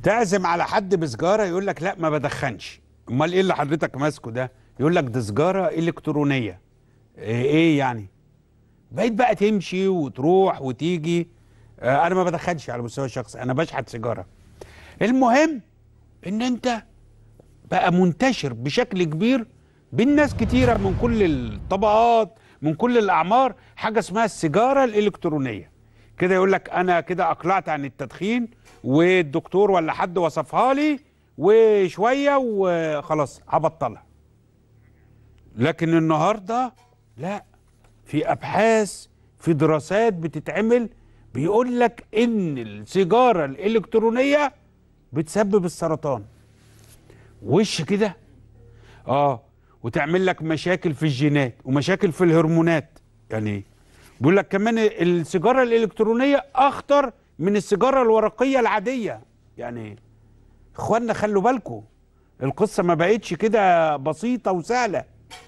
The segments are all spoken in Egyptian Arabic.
تعزم على حد بسجاره يقول لك لا ما بدخنش امال ايه اللي حضرتك ماسكه ده يقول لك دي سجاره الكترونيه ايه, إيه يعني بقيت بقى تمشي وتروح وتيجي آه انا ما بدخنش على مستوى الشخصي انا بشحت سيجاره المهم ان انت بقى منتشر بشكل كبير بين ناس كتيره من كل الطبقات من كل الاعمار حاجه اسمها السيجاره الالكترونيه كده يقول لك انا كده اقلعت عن التدخين والدكتور ولا حد وصفها لي وشويه وخلاص هبطلها لكن النهارده لا في ابحاث في دراسات بتتعمل بيقول لك ان السيجاره الالكترونيه بتسبب السرطان وش كده اه وتعمل لك مشاكل في الجينات ومشاكل في الهرمونات يعني ايه بيقول لك كمان السيجاره الالكترونيه اخطر من السيجاره الورقيه العاديه يعني ايه اخوانا خلوا بالكم القصه ما بقتش كده بسيطه وسهله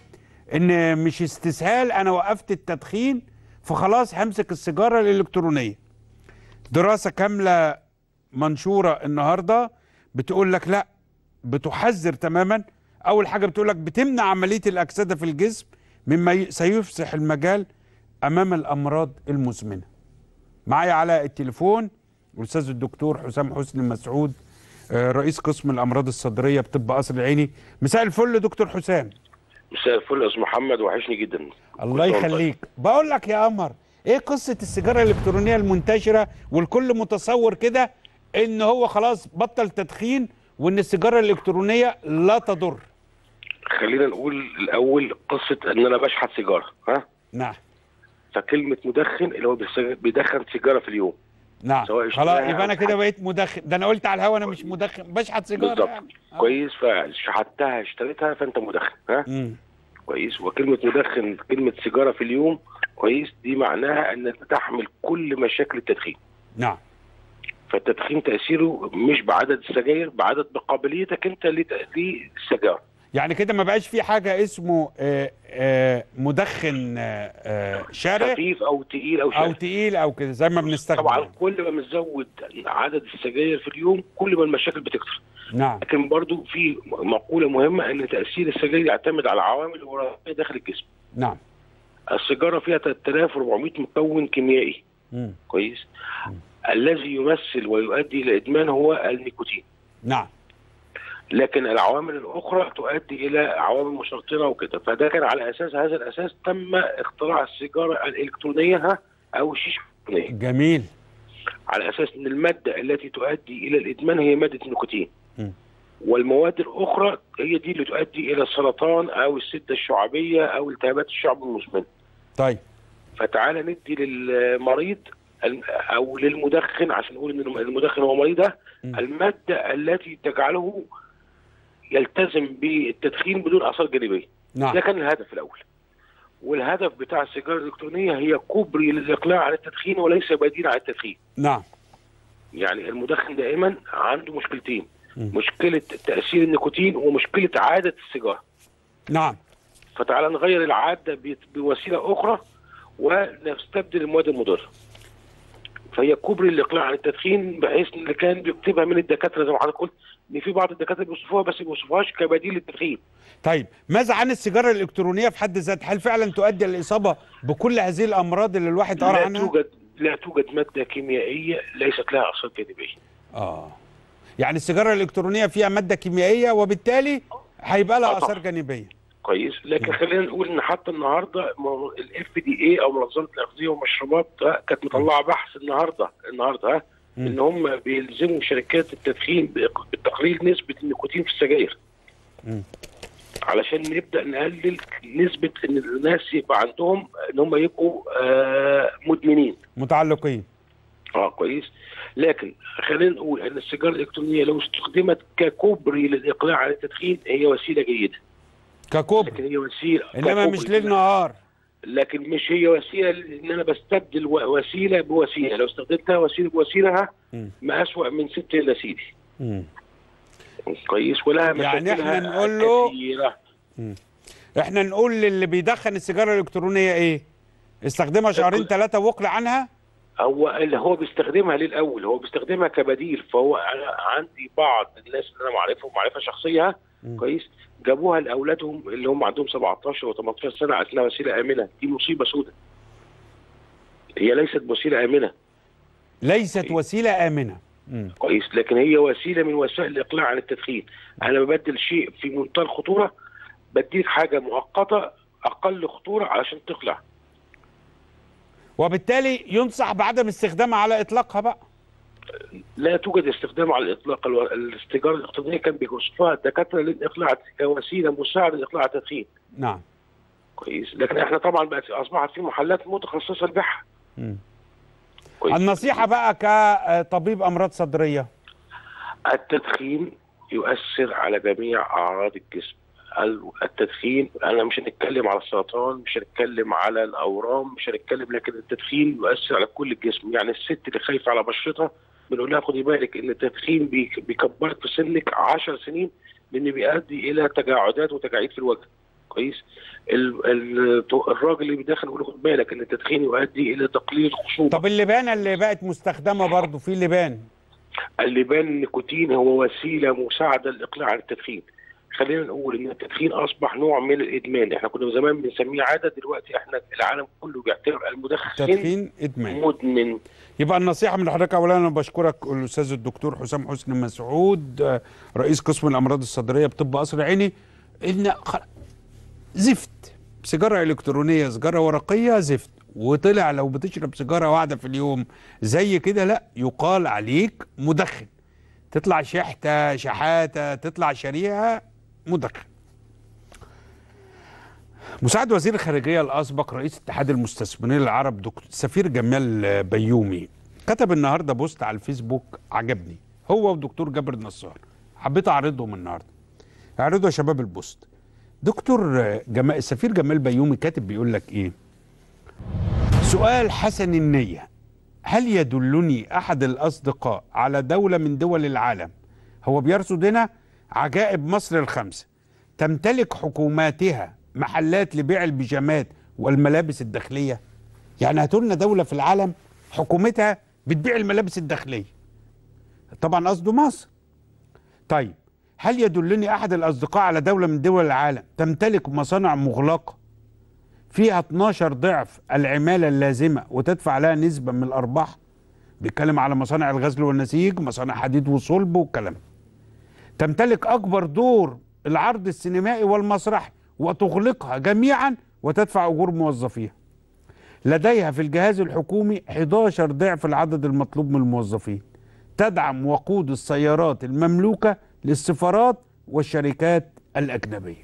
ان مش استسهال انا وقفت التدخين فخلاص همسك السيجاره الالكترونيه دراسه كامله منشوره النهارده بتقول لك لا بتحذر تماما اول حاجه بتقول لك بتمنع عمليه الاكسده في الجسم مما سيفسح المجال امام الامراض المزمنه معايا على التليفون الاستاذ الدكتور حسام حسني مسعود رئيس قسم الامراض الصدريه بطب قصر العيني مساء الفل دكتور حسام مساء الفل يا استاذ محمد وحشني جدا الله يخليك بقول لك يا قمر ايه قصه السيجاره الالكترونيه المنتشره والكل متصور كده ان هو خلاص بطل تدخين وان السيجاره الالكترونيه لا تضر خلينا نقول الاول قصه ان انا بشحت سيجاره ها نعم فكلمه مدخن اللي هو بيدخن سيجاره في اليوم نعم خلاص يبقى انا كده بقيت مدخن ده انا قلت على الهوا انا مش مدخن بشحت سيجاره بالظبط يعني. آه. كويس فشحتها اشتريتها فانت مدخن ها مم. كويس وكلمه مدخن كلمه سيجاره في اليوم كويس دي معناها انك تحمل كل مشاكل التدخين نعم فالتدخين تاثيره مش بعدد السجاير بعدد بقابليتك انت للسجاره يعني كده ما بقاش في حاجه اسمه آآ آآ مدخن آآ شارع خفيف او تقيل او او شارع. تقيل او كده زي ما بنستخدم طبعا كل ما بنزود عدد السجاير في اليوم كل ما المشاكل بتكتر نعم لكن برضو في مقوله مهمه ان تاثير السجاير يعتمد على عوامل وراثيه داخل الجسم نعم السيجاره فيها 3400 مكون كيميائي مم. كويس الذي يمثل ويؤدي الى الادمان هو النيكوتين نعم لكن العوامل الاخرى تؤدي الى عوامل مسرطنه وكده فده كان على اساس هذا الاساس تم اختراع السيجاره الالكترونيه ها او الشيشه الالكترونيه جميل على اساس ان الماده التي تؤدي الى الادمان هي ماده النيكوتين م. والمواد الاخرى هي دي اللي تؤدي الى السرطان او السده الشعبيه او التهابات الشعب المزمنه طيب فتعالى ندي للمريض ال- او للمدخن عشان نقول ان المدخن هو مريض ده م. الماده التي تجعله يلتزم بالتدخين بدون اثار جانبيه نعم ده كان الهدف الاول والهدف بتاع السيجاره الالكترونيه هي كوبري للاقلاع عن التدخين وليس بديل عن التدخين نعم يعني المدخن دائما عنده مشكلتين م. مشكله تاثير النيكوتين ومشكله عاده السيجاره نعم فتعالى نغير العاده ب- بوسيله اخرى ونستبدل المواد المضره فهي كوبري الاقلاع عن التدخين بحيث ان اللي كان بيكتبها من الدكاتره زي ما حضرتك قلت ان في بعض الدكاتره بيوصفوها بس ما بيوصفوهاش كبديل للتدخين طيب ماذا عن السيجاره الالكترونيه في حد ذاتها هل فعلا تؤدي للاصابه بكل هذه الامراض اللي الواحد قرا لا عنها توجد لا توجد ماده كيميائيه ليست لها اثار جانبيه اه يعني السيجاره الالكترونيه فيها ماده كيميائيه وبالتالي هيبقى لها آه طبعا. اثار جانبيه كويس لكن خلينا نقول ان حتى النهارده الاف دي اي او منظمه الاغذيه والمشروبات آه، كانت مطلعه بحث النهارده النهارده ها مم. ان هم بيلزموا شركات التدخين بإق- بتقليل نسبه النيكوتين في السجاير مم. علشان نبدا نقلل نسبه ان الناس يبقى عندهم ان هم يبقوا آه مدمنين متعلقين اه كويس لكن خلينا نقول ان السيجاره الالكترونيه لو استخدمت ككوبري للاقلاع عن التدخين هي وسيله جيده ككوب لكن هي وسيله انما ككوبري. مش ليل نهار لكن مش هي وسيله ان انا بستبدل و- وسيله بوسيله لو استخدمتها وسيله بوسيله ها مم. ما اسوأ من ست الا سيدي مم. كويس ولها يعني مشاكلها إحنا نقول له- كثيرة. احنا نقول للي بيدخن السيجاره الالكترونيه ايه استخدمها شهرين ثلاثه واقلع عنها هو اللي هو بيستخدمها ليه الاول هو بيستخدمها كبديل فهو انا عندي بعض الناس اللي انا معرفهم معرفه شخصيه مم. كويس جابوها لاولادهم اللي هم عندهم 17 و18 سنه على انها وسيله امنه دي مصيبه سوداء هي ليست وسيله امنه ليست وسيله امنه مم. كويس لكن هي وسيله من وسائل الاقلاع عن التدخين انا ببدل شيء في منتهى الخطوره بديك حاجه مؤقته اقل خطوره علشان تقلع وبالتالي ينصح بعدم استخدامها على اطلاقها بقى لا توجد استخدام على الاطلاق الو- السيجاره الاقتصاديه كان بيوصفها الدكاتره للاقلاع كوسيله مساعده لاقلاع التدخين نعم كويس لكن احنا طبعا بقت اصبحت في محلات متخصصه لبيعها مم. كويس النصيحه بقى كطبيب امراض صدريه التدخين يؤثر على جميع اعراض الجسم ال- التدخين انا مش هنتكلم على السرطان مش هنتكلم على الاورام مش هنتكلم لكن التدخين يؤثر على كل الجسم يعني الست اللي خايفه على بشرتها بنقول لها خدي بالك ان التدخين بيك- بيكبرك في سنك 10 سنين لان بيؤدي الى تجاعدات وتجاعيد في الوجه كويس ال- ال- الراجل اللي بيدخن بيقول له خد بالك ان التدخين يؤدي الى تقليل الخصوبه طب اللبانه اللي بقت مستخدمه برضو في لبان اللبان النيكوتين هو وسيله مساعده للاقلاع عن التدخين خلينا نقول ان التدخين اصبح نوع من الادمان احنا كنا زمان بنسميه عاده دلوقتي احنا العالم كله بيعتبر المدخن تدخين ادمان مدمن يبقى النصيحه من حضرتك اولا انا بشكرك الاستاذ الدكتور حسام حسني مسعود آه، رئيس قسم الامراض الصدريه بطب قصر عيني ان خ- زفت سيجاره الكترونيه سيجاره ورقيه زفت وطلع لو بتشرب سيجاره واحده في اليوم زي كده لا يقال عليك مدخن تطلع شحته شحاته تطلع شريعه مدخن مساعد وزير الخارجيه الاسبق رئيس اتحاد المستثمرين العرب دكتور سفير جمال بيومي كتب النهارده بوست على الفيسبوك عجبني هو ودكتور جابر نصار حبيت اعرضهم النهارده اعرضوا يا شباب البوست دكتور جمال السفير جمال بيومي كاتب بيقول لك ايه سؤال حسن النيه هل يدلني احد الاصدقاء على دوله من دول العالم هو بيرصد هنا عجائب مصر الخمسه تمتلك حكوماتها محلات لبيع البيجامات والملابس الداخليه يعني هاتوا لنا دوله في العالم حكومتها بتبيع الملابس الداخليه طبعا قصده مصر طيب هل يدلني احد الاصدقاء على دوله من دول العالم تمتلك مصانع مغلقه فيها 12 ضعف العماله اللازمه وتدفع لها نسبه من الارباح بيتكلم على مصانع الغزل والنسيج مصانع حديد وصلب والكلام تمتلك اكبر دور العرض السينمائي والمسرحي وتغلقها جميعا وتدفع اجور موظفيها لديها في الجهاز الحكومي 11 ضعف العدد المطلوب من الموظفين تدعم وقود السيارات المملوكه للسفارات والشركات الاجنبيه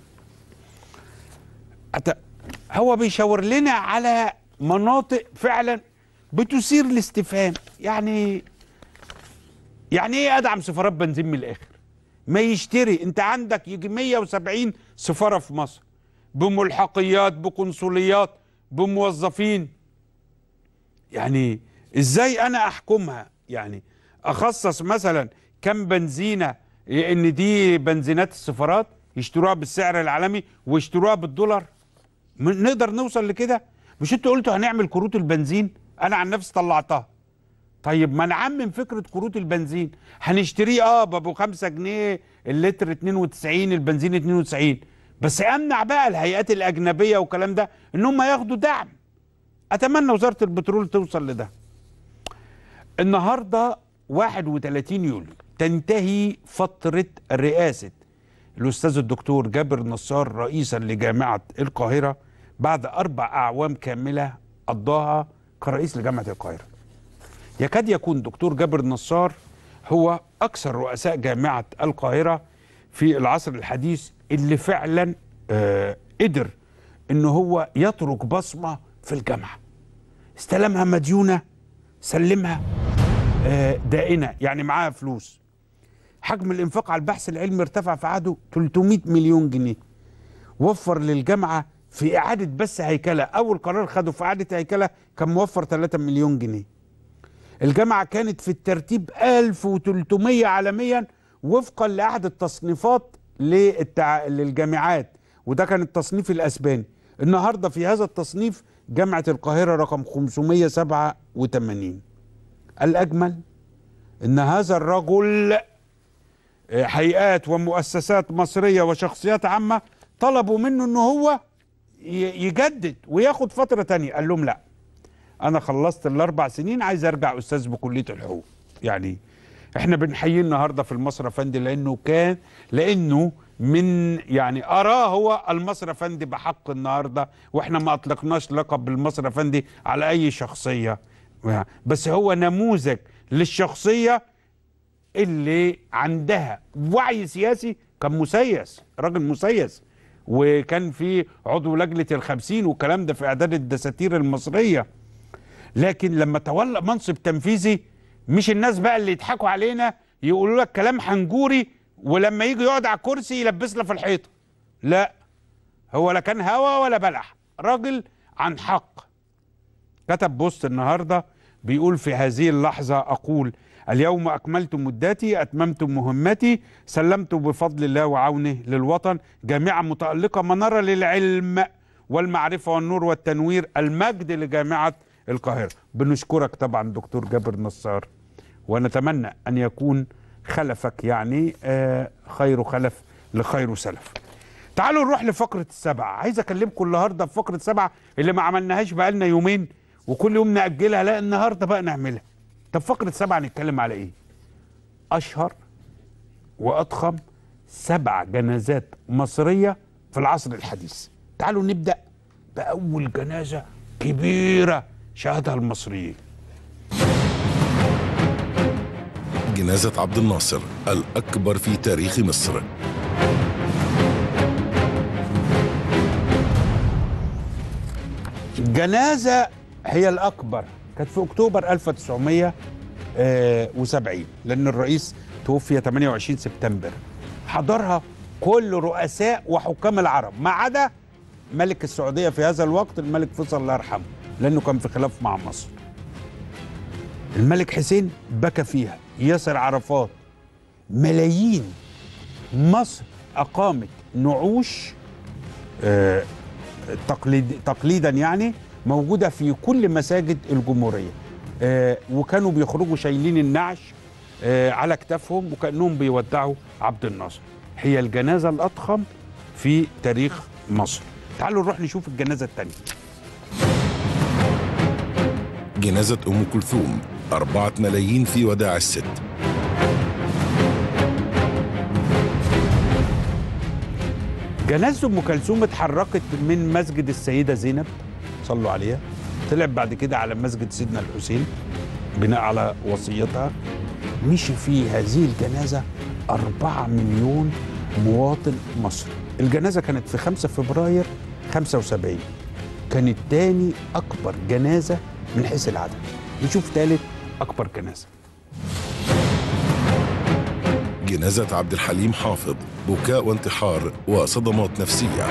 أت- هو بيشاور لنا على مناطق فعلا بتثير الاستفهام يعني يعني ايه ادعم سفارات بنزين من الاخر ما يشتري انت عندك يجي 170 سفاره في مصر بملحقيات بقنصليات بموظفين يعني ازاي انا احكمها يعني اخصص مثلا كم بنزينه ان دي بنزينات السفارات يشتروها بالسعر العالمي ويشتروها بالدولار م- نقدر نوصل لكده مش انتوا قلتوا هنعمل كروت البنزين انا عن نفسي طلعتها طيب ما نعمم فكره كروت البنزين هنشتريه اه بابو 5 جنيه اللتر 92 البنزين 92 بس امنع بقى الهيئات الاجنبيه والكلام ده ان هم ياخدوا دعم اتمنى وزاره البترول توصل لده النهارده 31 يوليو تنتهي فتره رئاسه الاستاذ الدكتور جابر نصار رئيسا لجامعه القاهره بعد اربع اعوام كامله قضاها كرئيس لجامعه القاهره يكاد يكون دكتور جابر نصار هو اكثر رؤساء جامعه القاهره في العصر الحديث اللي فعلا آه قدر ان هو يترك بصمه في الجامعه استلمها مديونه سلمها آه دائنه يعني معاها فلوس حجم الانفاق على البحث العلمي ارتفع في عهده 300 مليون جنيه وفر للجامعه في اعاده بس هيكله اول قرار خده في اعاده هيكله كان موفر 3 مليون جنيه الجامعه كانت في الترتيب 1300 عالميا وفقا لاحد التصنيفات للتع... للجامعات وده كان التصنيف الاسباني النهارده في هذا التصنيف جامعه القاهره رقم وثمانين الأجمل أن هذا الرجل هيئات ومؤسسات مصرية وشخصيات عامة طلبوا منه أنه هو ي- يجدد وياخد فترة تانية قال لهم لا أنا خلصت الأربع سنين عايز أرجع أستاذ بكلية الحقوق يعني احنا بنحييه النهارده في المصري افندي لانه كان لانه من يعني اراه هو المصري افندي بحق النهارده واحنا ما اطلقناش لقب المصري افندي على اي شخصيه بس هو نموذج للشخصيه اللي عندها وعي سياسي كان مسيس راجل مسيس وكان في عضو لجنه الخمسين والكلام ده في اعداد الدساتير المصريه لكن لما تولى منصب تنفيذي مش الناس بقى اللي يضحكوا علينا يقولوا لك كلام حنجوري ولما يجي يقعد على الكرسي يلبسنا في الحيطه لا هو لا كان هوا ولا بلح راجل عن حق كتب بوست النهارده بيقول في هذه اللحظه اقول اليوم اكملت مدتي اتممت مهمتي سلمت بفضل الله وعونه للوطن جامعه متالقه مناره للعلم والمعرفه والنور والتنوير المجد لجامعه القاهره بنشكرك طبعا دكتور جابر نصار ونتمنى ان يكون خلفك يعني آه خير خلف لخير سلف تعالوا نروح لفقرة السبعة عايز أكلمكم النهاردة في فقرة سبعة اللي ما عملناهاش بقالنا يومين وكل يوم نأجلها لا النهاردة بقى نعملها طب فقرة سبعة نتكلم على إيه أشهر وأضخم سبع جنازات مصرية في العصر الحديث تعالوا نبدأ بأول جنازة كبيرة شهدها المصريين جنازة عبد الناصر الأكبر في تاريخ مصر جنازة هي الأكبر كانت في أكتوبر 1970 لأن الرئيس توفي 28 سبتمبر حضرها كل رؤساء وحكام العرب ما عدا ملك السعودية في هذا الوقت الملك فيصل الله يرحمه لأنه كان في خلاف مع مصر الملك حسين بكى فيها ياسر عرفات ملايين مصر أقامت نعوش آه تقليد تقليدا يعني موجوده في كل مساجد الجمهوريه آه وكانوا بيخرجوا شايلين النعش آه على كتافهم وكانهم بيودعوا عبد الناصر هي الجنازه الاضخم في تاريخ مصر تعالوا نروح نشوف الجنازه الثانيه جنازة أم كلثوم أربعة ملايين في وداع الست جنازه ام كلثوم اتحركت من مسجد السيده زينب صلوا عليها طلعت بعد كده على مسجد سيدنا الحسين بناء على وصيتها مشي في هذه الجنازه أربعة مليون مواطن مصري الجنازه كانت في 5 فبراير 75 كانت تاني اكبر جنازه من حيث العدد نشوف ثالث اكبر جنازه جنازة عبد الحليم حافظ بكاء وانتحار وصدمات نفسية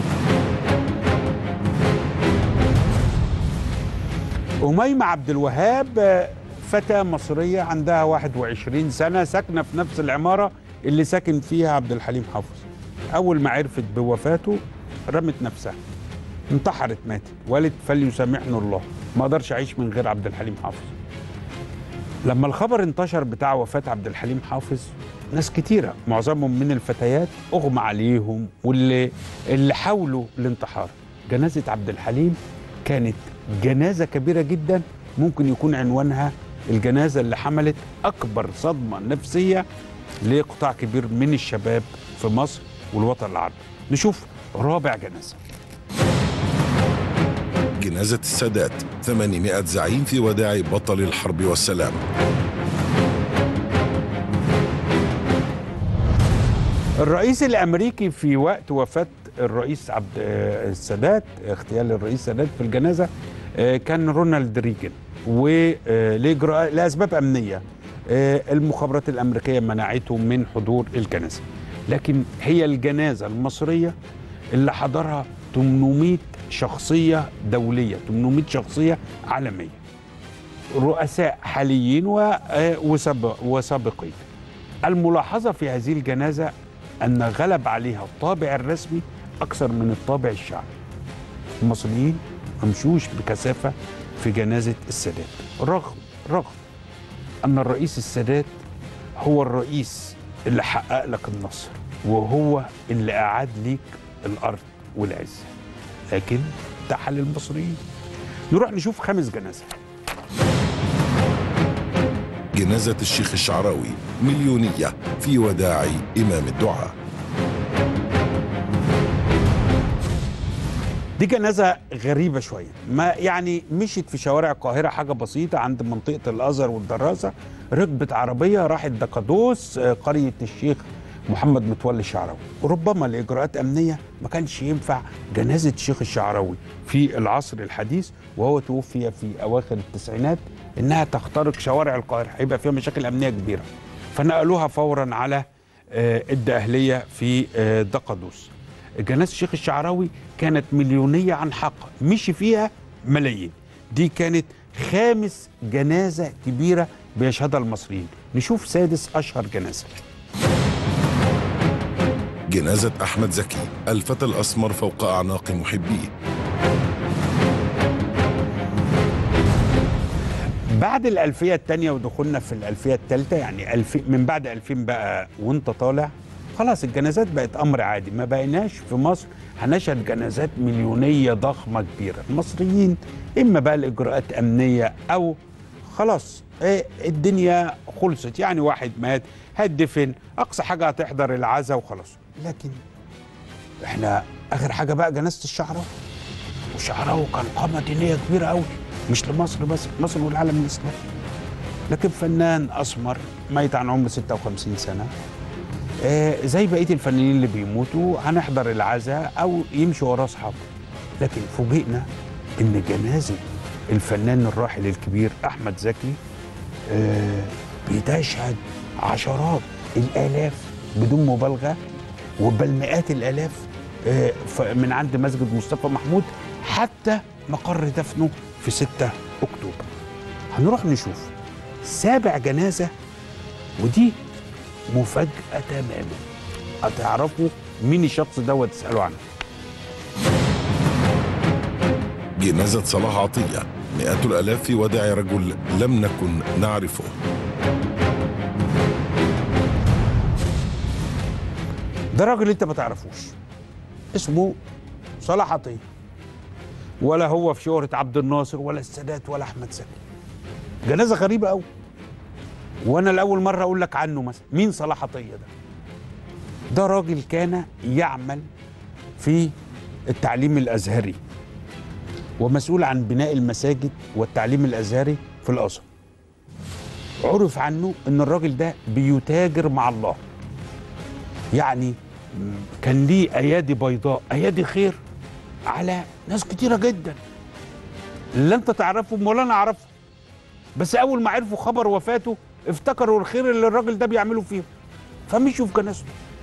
أميمة عبد الوهاب آه، فتاة مصرية عندها 21 سنة ساكنة في نفس العمارة اللي ساكن فيها عبد الحليم حافظ أول ما عرفت بوفاته رمت نفسها انتحرت ماتت والد فليسامحنا الله ما اقدرش اعيش من غير عبد الحليم حافظ لما الخبر انتشر بتاع وفاة عبد الحليم حافظ ناس كتيرة معظمهم من الفتيات أغمى عليهم واللي اللي حاولوا الانتحار جنازة عبد الحليم كانت جنازة كبيرة جدا ممكن يكون عنوانها الجنازة اللي حملت أكبر صدمة نفسية لقطاع كبير من الشباب في مصر والوطن العربي نشوف رابع جنازة جنازة السادات 800 زعيم في وداع بطل الحرب والسلام الرئيس الامريكي في وقت وفاه الرئيس عبد آه، السادات اغتيال الرئيس السادات في الجنازه آه، كان رونالد ريجن ولإجراء لاسباب امنيه آه، المخابرات الامريكيه منعته من حضور الجنازه لكن هي الجنازه المصريه اللي حضرها 800 شخصيه دوليه 800 شخصيه عالميه رؤساء حاليين و- آه، وسابق- وسابقين الملاحظة في هذه الجنازة أن غلب عليها الطابع الرسمي أكثر من الطابع الشعبي المصريين ما مشوش بكثافة في جنازة السادات رغم رغم أن الرئيس السادات هو الرئيس اللي حقق لك النصر وهو اللي أعاد ليك الأرض والعزة لكن ده حل المصريين نروح نشوف خامس جنازة جنازة الشيخ الشعراوي مليونية في وداع إمام الدعاء دي جنازة غريبة شوية ما يعني مشيت في شوارع القاهرة حاجة بسيطة عند منطقة الأزهر والدراسة ركبت عربية راحت دقدوس آه، قرية الشيخ محمد متولي الشعراوي وربما لإجراءات أمنية ما كانش ينفع جنازة الشيخ الشعراوي في العصر الحديث وهو توفي في أواخر التسعينات إنها تخترق شوارع القاهرة هيبقى فيها مشاكل أمنية كبيرة فنقلوها فورا على آه، الدقهلية في آه، دقدوس جنازة الشيخ الشعراوي كانت مليونية عن حق مشي فيها ملايين دي كانت خامس جنازة كبيرة بيشهدها المصريين نشوف سادس أشهر جنازة جنازة أحمد زكي الفتى الأسمر فوق أعناق محبيه بعد الألفية الثانية ودخولنا في الألفية الثالثة يعني ألف من بعد 2000 بقى وانت طالع خلاص الجنازات بقت أمر عادي ما بقيناش في مصر هنشهد جنازات مليونية ضخمة كبيرة المصريين إما بقى الإجراءات أمنية أو خلاص إيه الدنيا خلصت يعني واحد مات هتدفن أقصى حاجة هتحضر العزاء وخلاص لكن احنا آخر حاجة بقى جنازة الشعراوي وشعراوي كان قامة دينية كبيرة قوي مش لمصر بس مصر والعالم الإسلامي لكن فنان أسمر ميت عن عمر 56 سنة آه زي بقية الفنانين اللي بيموتوا هنحضر العزاء أو يمشي وراه أصحابه لكن فوجئنا إن جنازة الفنان الراحل الكبير أحمد زكي آه بتشهد عشرات الآلاف بدون مبالغة وبل مئات الآلاف آه، ف- من عند مسجد مصطفى محمود حتى مقر دفنه في 6 أكتوبر هنروح نشوف سابع جنازة ودي مفاجأة تماما هتعرفوا مين الشخص ده وتسألوا عنه جنازة صلاح عطية مئات الآلاف في وداع رجل لم نكن نعرفه ده راجل انت ما تعرفوش اسمه صلاح عطيه ولا هو في شهرة عبد الناصر ولا السادات ولا احمد زكي جنازه غريبه قوي وانا لاول مره اقول لك عنه مثلا مين صلاح عطيه ده ده راجل كان يعمل في التعليم الازهري ومسؤول عن بناء المساجد والتعليم الازهري في الازهر عرف عنه ان الراجل ده بيتاجر مع الله يعني كان ليه ايادي بيضاء ايادي خير على ناس كتيره جدا لا انت تعرفهم ولا انا اعرفهم بس اول ما عرفوا خبر وفاته افتكروا الخير اللي الراجل ده بيعمله فيهم فمشوا في جنازته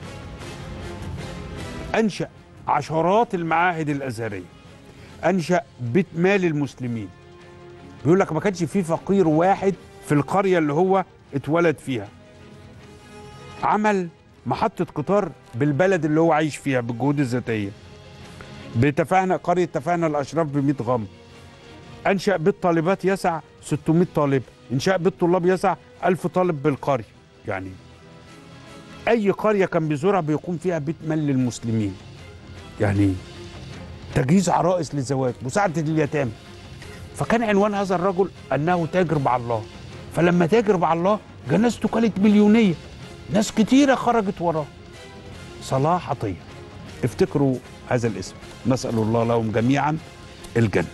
انشا عشرات المعاهد الازهريه انشا بيت مال المسلمين بيقول لك ما كانش فيه فقير واحد في القريه اللي هو اتولد فيها عمل محطة قطار بالبلد اللي هو عايش فيها بالجهود الذاتية بتفاهنا قرية تفاهنا الأشراف ب 100 غم أنشأ بيت طالبات يسع 600 طالب إنشاء بيت طلاب يسع 1000 طالب بالقرية يعني أي قرية كان بيزورها بيقوم فيها بيت مال للمسلمين يعني تجهيز عرائس للزواج مساعدة اليتامى فكان عنوان هذا الرجل أنه تاجر مع الله فلما تاجر مع الله جنازته كانت مليونية ناس كتيرة خرجت وراه صلاح عطية افتكروا هذا الاسم نسأل الله لهم جميعا الجنة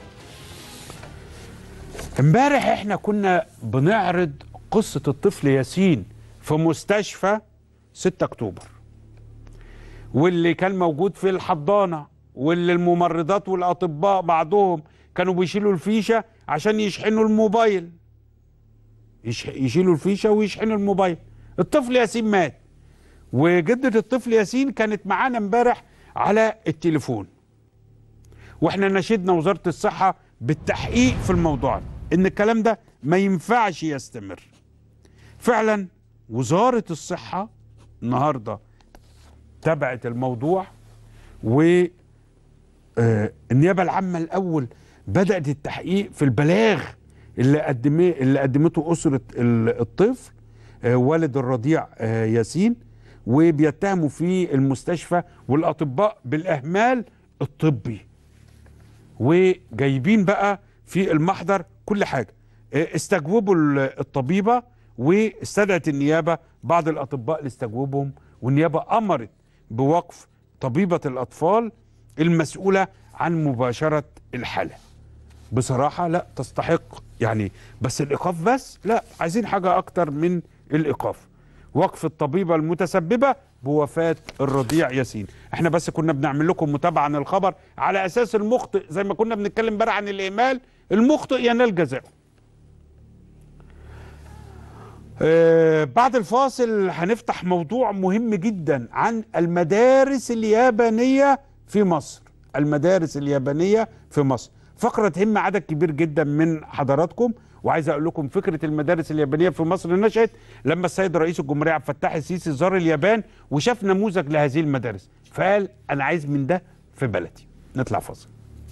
امبارح احنا كنا بنعرض قصة الطفل ياسين في مستشفى 6 اكتوبر واللي كان موجود في الحضانة واللي الممرضات والأطباء بعضهم كانوا بيشيلوا الفيشة عشان يشحنوا الموبايل يش- يشيلوا الفيشة ويشحنوا الموبايل الطفل ياسين مات وجدة الطفل ياسين كانت معانا امبارح على التليفون واحنا نشدنا وزارة الصحة بالتحقيق في الموضوع ده ان الكلام ده ما ينفعش يستمر فعلا وزارة الصحة النهاردة تبعت الموضوع و آه، النيابة العامة الأول بدات التحقيق في البلاغ اللي قدمه اللي قدمته اسره ال- الطفل آه، والد الرضيع آه، ياسين وبيتهموا في المستشفى والاطباء بالاهمال الطبي وجايبين بقى في المحضر كل حاجه آه، استجوبوا ال- الطبيبه واستدعت النيابه بعض الاطباء لاستجوبهم والنيابه امرت بوقف طبيبه الاطفال المسؤوله عن مباشره الحاله بصراحه لا تستحق يعني بس الايقاف بس لا عايزين حاجه اكتر من الايقاف وقف الطبيبه المتسببه بوفاه الرضيع ياسين احنا بس كنا بنعمل لكم متابعه عن الخبر على اساس المخطئ زي ما كنا بنتكلم امبارح عن الاهمال المخطئ ينال جزاؤه آه بعد الفاصل هنفتح موضوع مهم جدا عن المدارس اليابانيه في مصر المدارس اليابانيه في مصر فقره تهم عدد كبير جدا من حضراتكم وعايز اقول لكم فكره المدارس اليابانيه في مصر نشات لما السيد رئيس الجمهوريه عبد الفتاح السيسي زار اليابان وشاف نموذج لهذه المدارس فقال انا عايز من ده في بلدي نطلع فاصل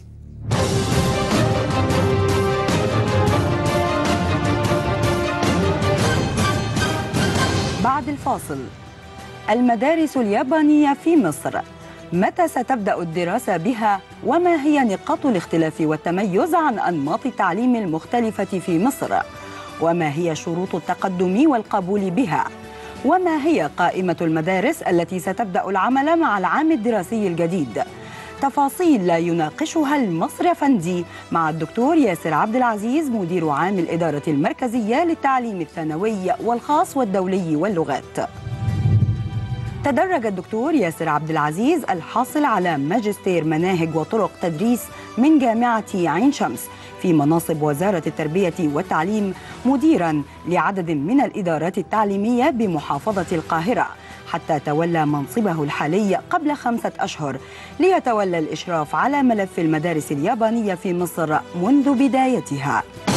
بعد الفاصل المدارس اليابانية في مصر متى ستبدأ الدراسة بها وما هي نقاط الاختلاف والتميز عن أنماط التعليم المختلفة في مصر وما هي شروط التقدم والقبول بها وما هي قائمة المدارس التي ستبدأ العمل مع العام الدراسي الجديد تفاصيل لا يناقشها المصري فندي مع الدكتور ياسر عبد العزيز مدير عام الإدارة المركزية للتعليم الثانوي والخاص والدولي واللغات تدرج الدكتور ياسر عبد العزيز الحاصل على ماجستير مناهج وطرق تدريس من جامعة عين شمس في مناصب وزارة التربية والتعليم مديرا لعدد من الإدارات التعليمية بمحافظة القاهرة حتى تولى منصبه الحالي قبل خمسة أشهر ليتولى الإشراف على ملف المدارس اليابانية في مصر منذ بدايتها